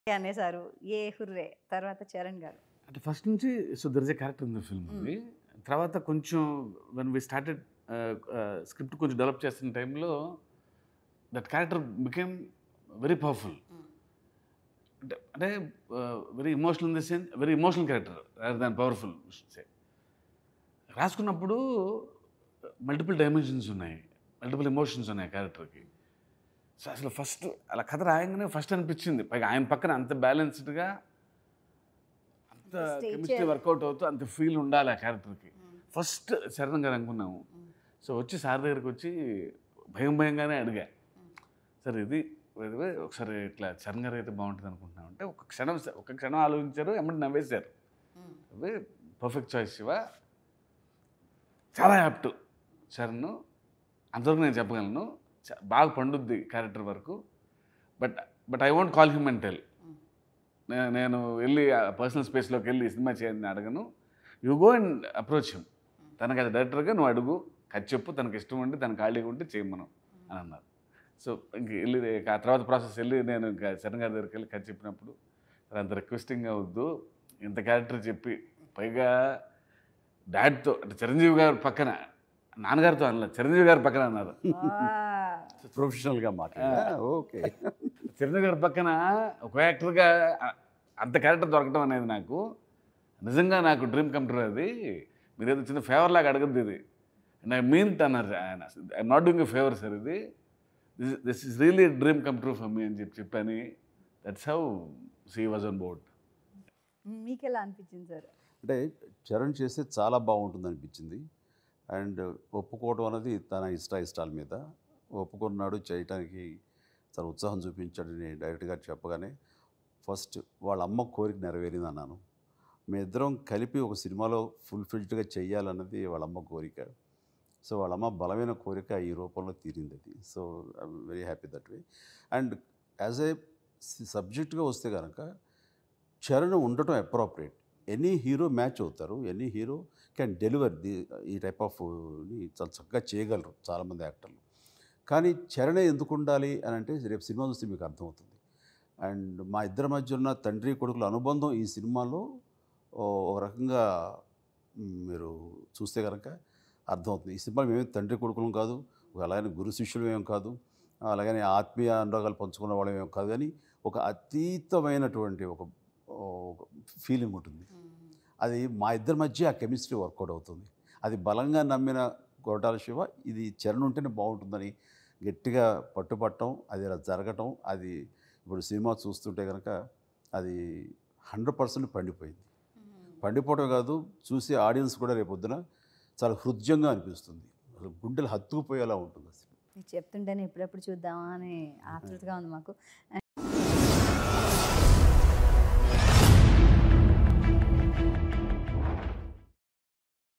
అనేసారు ఏ hurray తర్వాత చరణ్ గారు అంటే ఫస్ట్ నుంచి so there is a character in the film ఉంది తర్వాత కొంచెం వెన్ వి స్టార్టెడ్ స్క్రిప్ట్ కొంచెం డెవలప్ చేస్తున్న టైంలో that character became very powerful అంటే అంటే very emotional in the sense very emotional character rather than powerful రాసుకున్నప్పుడు మల్టిపుల్ డైమెన్షన్స్ ఉన్నాయి మల్టిపుల్ ఎమోషన్స్ ఉన్నాయి క్యారెక్టర్కి సో అసలు ఫస్ట్ అలా కథ రాయంగానే ఫస్ట్ అనిపించింది పైగా ఆయన పక్కన అంత బ్యాలెన్స్డ్గా అంత Stage కెమిస్ట్రీ చేయాలి. వర్కౌట్ అవుతూ అంత ఫీల్ ఉండాలి ఆ క్యారెక్టర్కి ఫస్ట్ శరణ్ గారు అనుకున్నాము సో వచ్చి సార్ దగ్గరికి వచ్చి భయం భయంగానే అడిగా సార్ ఇది ఇది ఒకసారి ఇట్లా చరణ్ గారు అయితే బాగుంటుంది అనుకుంటున్నాం అంటే ఒక క్షణం ఒక క్షణం ఆలోచించారు ఎమ్మటి నవ్వేశారు అవి పర్ఫెక్ట్ చాయిస్ శివ చాలా యాప్ట్ చరణ్ అంతవరకు నేను చెప్పగలను చ- బాగా పండుద్ది క్యారెక్టర్ వరకు but but I want call him and tell నేను వెళ్ళి పర్సనల్ స్పేస్లోకి వెళ్ళి ఈ సినిమా చేయండి అడగను you go and approach him తనకి అది డైరెక్టర్గా నువ్వు అడుగు కథ చెప్పు తనకి ఇష్టం ఉండి తన ఖాళీగా ఉంటే చేయమను అని అన్నారు సో ఇంక వెళ్ళి ఆ తర్వాత ప్రాసెస్ వెళ్ళి నేను ఇంకా చరణ్ గారి దగ్గరికి వెళ్ళి కథ చెప్పినప్పుడు "సార్, అంత రిక్వెస్టింగ్ అవద్దు ఇంత క్యారెక్టర్ చెప్పి పైగా డాడ్తో అంటే చిరంజీవి గారి పక్కన నాన్నగారితో అనలేదు చిరంజీవి గారి పక్కన అన్నారు ప్రొఫెషనల్గా మాట్లాడా ఓకే చిరంజీవి గారి పక్కన ఒక యాక్టర్గా అ- అంత క్యారెక్టర్ దొరకడం అనేది నాకు నిజంగా నాకు డ్రీమ్ కమ్ ట్రూ అది మీరు ఏదో చిన్న ఫేవర్ లాగా అడగద్దు ఇది అండ్ ఐ మీన్ ఇట్ అన్నారు ఆయన I not doing a favour sir ఇది this this is really dream come true for me అని చెప్పి చెప్పని that's how she was on board మీకు ఎలా అనిపించింది సార్ అంటే చరణ్ చేస్తే చాలా బాగుంటుంది అనిపించింది అండ్ ఒప్పుకోవడం అనేది తన ఇష్ట ఇష్టాల మీద ఒప్పుకున్నాడు చేయటానికి చాలా ఉత్సాహం చూపించాడని డైరెక్ట్గా చెప్పగానే ఫస్ట్ వాళ్ళ అమ్మ కోరిక నెరవేరింది అన్నాను మీ ఇద్దరం కలిపి ఒక సినిమాలో ఫుల్ఫిల్డ్గా చెయ్యాలన్నది వాళ్ళ అమ్మ కోరిక సో వాళ్ళ అమ్మ బలమైన కోరిక ఈ రూపంలో తీరింది అది so I'm very happy that way and as a సబ్జెక్ట్గా వస్తే కనుక చరణ్ ఉండటం అప్రోప్రియేట్ ఎనీ హీరో మ్యాచ్ అవుతారు any hero can deliver the ఈ టైప్ ఆఫ్ చాలా చక్కగా చేయగలరు చాలామంది యాక్టర్లు కానీ చరణే ఎందుకు ఉండాలి అని అంటే రేపు సినిమా చూస్తే మీకు అర్థమవుతుంది అండ్ మా ఇద్దరి మధ్య ఉన్న తండ్రి కొడుకుల అనుబంధం ఈ సినిమాలో ఓ ఒక రకంగా మ్, మీరు చూస్తే కనుక అర్థమవుతుంది ఈ సినిమా మేమే తండ్రి కొడుకులం కాదు అలాగని గురు శిష్యులు ఏం కాదు అలాగని ఆత్మీయ అనురాగాలు పంచుకున్న వాళ్ళం ఏం కాదు కానీ ఒక అతీతమైనటువంటి ఒక ఒక ఫీలింగ్ ఉంటుంది అది మా ఇద్దరి మధ్య ఆ కెమిస్ట్రీ వర్కౌట్ అవుతుంది అది బలంగా నమ్మిన గోటాల శివ ఇది చరణ్ ఉంటేనే బాగుంటుందని గట్టిగా పట్టుపట్టడం అది ఇలా జరగటం అది ఇప్పుడు సినిమా చూస్తుంటే కనుక అది హండ్రెడ్ పర్సెంట్ పండిపోయింది పండిపోవడం కాదు చూసే ఆడియన్స్ కూడా రేపొద్దున చాలా హృదయంగా అనిపిస్తుంది అసలు గుండెలు హత్తుకుపోయేలా ఉంటుంది అసలు మీరు చెప్తుంటేనే ఎప్పుడెప్పుడు చూద్దామా అని ఆతృతగా ఉంది మాకు